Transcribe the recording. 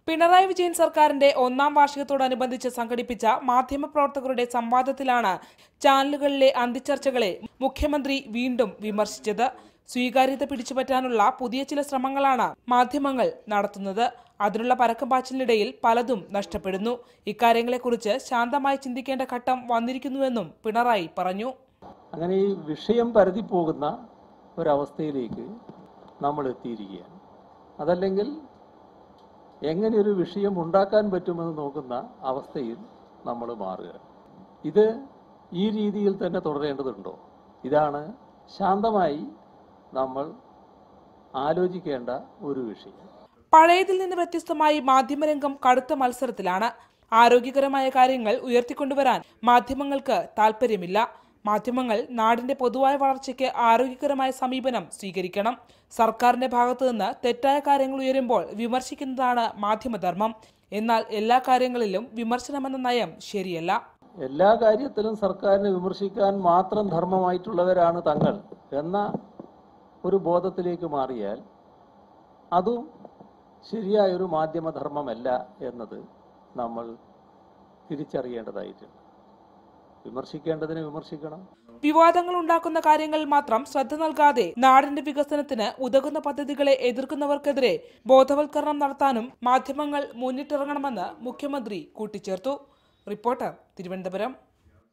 പിണറായി വിജയൻ സർക്കാരിന്റെ ഒന്നാം വാർഷികത്തോടനുബന്ധിച്ച് സംഘടിപ്പിച്ച മാധ്യമപ്രവർത്തകരുടെ സംവാദത്തിലാണ് ചാനലുകളിലെ അന്തിച്ചർച്ചകളെ മുഖ്യമന്ത്രി വീണ്ടും വിമർശിച്ചത് സ്വീകാര്യത പിടിച്ചുപറ്റാനുള്ള പുതിയ ചില ശ്രമങ്ങളാണ് മാധ്യമങ്ങൾ നടത്തുന്നത് അതിനുള്ള പരക്കം പാച്ചിലിനിടയിൽ പലതും നഷ്ടപ്പെടുന്നു ഇക്കാര്യങ്ങളെക്കുറിച്ച് ശാന്തമായി ചിന്തിക്കേണ്ട ഘട്ടം വന്നിരിക്കുന്നുവെന്നും പിണറായി പറഞ്ഞു അങ്ങനെ ഈ വിഷയം പരതിപ്പോകുന്ന ഒരവസ്ഥയിലേക്ക് നമ്മൾ എത്തിയിരിക്കുകയാണ് അതല്ലെങ്കിൽ എങ്ങനെ ഒരു വിഷയം ഉണ്ടാക്കാൻ പറ്റുമെന്ന് നോക്കുന്ന അവസ്ഥയിൽ നമ്മൾ മാറുക ഇത് ഈ രീതിയിൽ തന്നെ തുടരേണ്ടതുണ്ടോ ഇതാണ് ശാന്തമായി നമ്മൾ ആലോചിക്കേണ്ട ഒരു വിഷയം പഴയതിൽ നിന്ന് വ്യത്യസ്തമായി മാധ്യമരംഗം കടുത്ത മത്സരത്തിലാണ് ആരോഗ്യകരമായ കാര്യങ്ങൾ ഉയർത്തിക്കൊണ്ടുവരാൻ മാധ്യമങ്ങൾക്ക് താൽപ്പര്യമില്ല മാധ്യമങ്ങൾ നാടിന്റെ പൊതുവായ വളർച്ചയ്ക്ക് ആരോഗ്യകരമായ സമീപനം സ്വീകരിക്കണം സർക്കാരിന്റെ ഭാഗത്തു നിന്ന് തെറ്റായ കാര്യങ്ങൾ ഉയരുമ്പോൾ വിമർശിക്കുന്നതാണ് മാധ്യമധർമ്മം എന്നാൽ എല്ലാ കാര്യങ്ങളിലും വിമർശനമെന്ന നയം ശരിയല്ല എല്ലാ കാര്യത്തിലും സർക്കാരിനെ വിമർശിക്കാൻ മാത്രം ധർമ്മമായിട്ടുള്ളവരാണ് തങ്ങൾ എന്ന ഒരു ബോധത്തിലേക്ക് മാറിയാൽ അതും ശരിയായൊരു മാധ്യമധർമ്മമല്ല എന്നത് നമ്മൾ തിരിച്ചറിയേണ്ടതായിട്ടുണ്ട് വിമർശിക്കേണ്ടതിനെ വിമർശിക്കണം വിവാദങ്ങൾ ഉണ്ടാക്കുന്ന കാര്യങ്ങൾ മാത്രം ശ്രദ്ധ നൽകാതെ നാടിന്റെ വികസനത്തിന് ഉതകുന്ന പദ്ധതികളെ എതിർക്കുന്നവർക്കെതിരെ ബോധവൽക്കരണം നടത്താനും മാധ്യമങ്ങൾ മുന്നിട്ടിറങ്ങണമെന്ന് മുഖ്യമന്ത്രി കൂട്ടിച്ചേർത്തു റിപ്പോർട്ടർ തിരുവനന്തപുരം